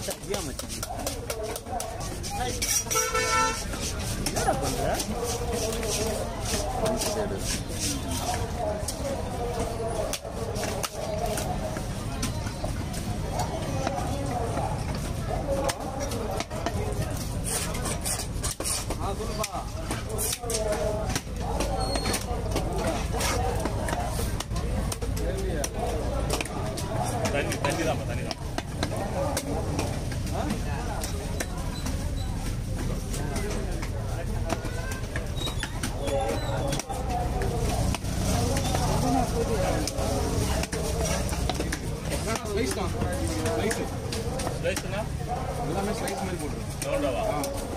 சரியா மச்சான் என்னடா பண்ற தண்ணி தண்ணி தான் தண்ணி தான் ஸ்லைஸ் தான் ஸ்லைஸ் ரைஸ்னா எல்லாமே ஸ்லைஸ் மாதிரி போட்டுருங்க நோண்டாவா